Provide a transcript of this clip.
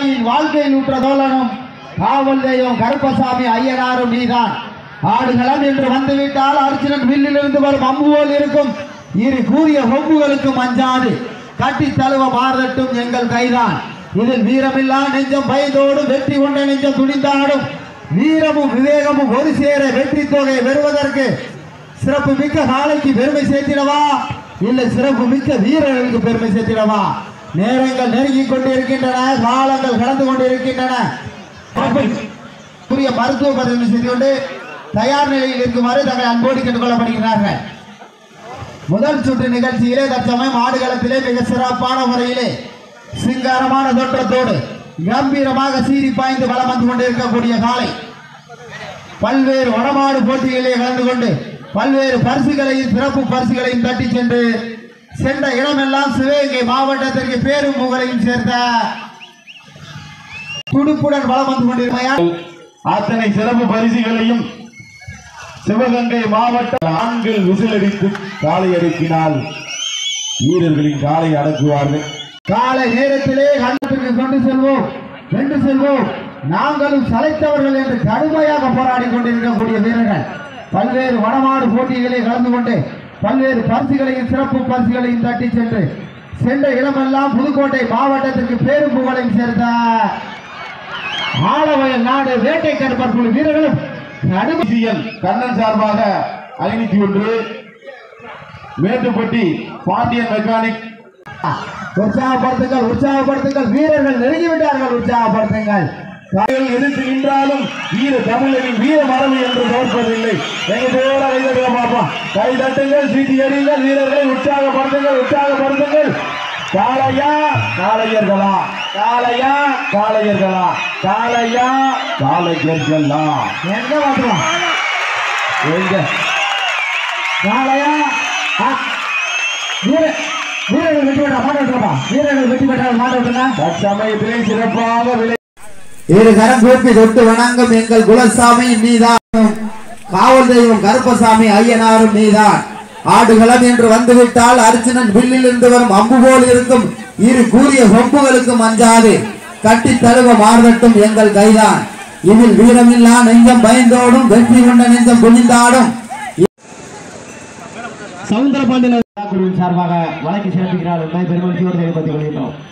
தாயின் வாழ்க்கையில் உற்ற தோழனும் காவல் தெய்வம் கருப்பசாமி ஐயனாரும் நீதான் ஆடுகளம் என்று வந்துவிட்டால் அர்ஜுனன் வில்லிலிருந்து வரும் அம்பு போல் இருக்கும் இரு கூறிய கொம்புகளுக்கும் அஞ்சாது கட்டி தழுவ மாறட்டும் எங்கள் கைதான் இதில் வீரமில்லா நெஞ்சம் பயந்தோடு வெற்றி கொண்ட நெஞ்சம் துணிந்தாடும் வீரமும் விவேகமும் ஒரு சேர வெற்றி தொகை பெறுவதற்கு சிறப்பு மிக்க நாளைக்கு பெருமை சேர்த்திடவா இல்லை சிறப்பு மிக்க வீரர்களுக்கு பெருமை சேர்த்திடவா நேரங்கள் நெருங்கிக் கொண்டிருக்கின்றன காலங்கள் கடந்து கொண்டிருக்கின்றன புதிய மருத்துவ பரிசோதனை செய்து கொண்டு தயார் நிலையில் இருக்குமாறு தங்களை அன்போடு கேட்டுக் கொள்ளப்படுகிறார்கள் முதல் சுற்று நிகழ்ச்சியிலே தற்சமயம் ஆடுகளத்திலே மிக சிறப்பான முறையிலே சிங்காரமான தோற்றத்தோடு கம்பீரமாக சீறி பாய்ந்து வலம் வந்து கொண்டிருக்கக்கூடிய காலை பல்வேறு வடமாடு போட்டிகளிலே கலந்து கொண்டு பல்வேறு பரிசுகளையும் சிறப்பு பரிசுகளையும் தட்டி சென்று சென்ற இடமெல்லாம் சிவகங்கை மாவட்டத்திற்கு பேரும் புகழையும் சேர்த்த துடுப்புடன் வலம் வந்து கொண்டிருமையால் அத்தனை சிறப்பு பரிசுகளையும் சிவகங்கை மாவட்ட ஆண்கள் விசிலடித்து காலை அடக்கினால் வீரர்களின் காலை அடக்குவார்கள் காலை நேரத்திலே கண்டத்திற்கு கொண்டு செல்வோம் வென்று செல்வோம் நாங்களும் சளைத்தவர்கள் என்று கடுமையாக போராடி கொண்டிருக்கக்கூடிய வீரர்கள் பல்வேறு வடமாடு போட்டிகளிலே கலந்து கொண்டு பல்வேறு பரிசுகளையும் சிறப்பு பரிசுகளையும் தட்டி சென்று சென்ற இடமெல்லாம் புதுக்கோட்டை மாவட்டத்திற்கு பேரும் புகழையும் சேர்த்த ஆலவயல் நாடு வேட்டை கருப்பர் குழு வீரர்களும் கடுமை சிஎல் கண்ணன் சார்பாக ஐநூத்தி ஒன்று மேட்டுப்பட்டி பாண்டியன் மெக்கானிக் உற்சாகப்படுத்துங்கள் உற்சாகப்படுத்துங்கள் வீரர்கள் நெருங்கி விட்டார்கள் உற்சாகப்படுத்துங்கள் காய்கள் எதிர்த்து நின்றாலும் வீர தமிழரின் வீர மரபு என்று தோற்பதில்லை எங்க போல கைதட்டுங்க பாப்போம் கை தட்டுங்கள் சீட்டி எறியுங்கள் வீரர்களை உற்சாகப்படுத்துங்கள் உற்சாகப்படுத்துங்கள் காளையா காளையர்களா காளையா காளையர்களா காளையா காளையர்களா எங்க மாற்றுவோம் எங்க நாளையா ஆ, வீர வீரர்கள் வெற்றி பெற்ற மாட்ட விட்டுருப்பா வீரர்கள் வெற்றி பெற்றால் மாட்ட விட்டுருங்க தற்சமயத்திலே சிறப்பாக விளை இரு கரம் கூப்பி தொட்டு வணங்கும் எங்கள் குலசாமி நீதான் காவல் தெய்வம் கருப்பசாமி ஐயனாரும் நீதான் ஆடுகளம் என்று வந்துவிட்டால் அர்ஜுனன் வில்லில் இருந்து வரும் அம்பு போல் இருக்கும் இரு கூறிய கொம்புகளுக்கும் அஞ்சாது கட்டி தழுவ மாறட்டும் எங்கள் கைதான் இதில் வீரமில்லா நெஞ்சம் பயந்தோடும் வெற்றி கொண்ட நெஞ்சம் குனிந்தாடும் சவுந்தரபாண்டியன் சார்பாக வழக்கு சிறப்பிக்கிறார் என்பதை பெருமகிழ்ச்சியோடு தெரிவித்துக் கொள்கின்றோம்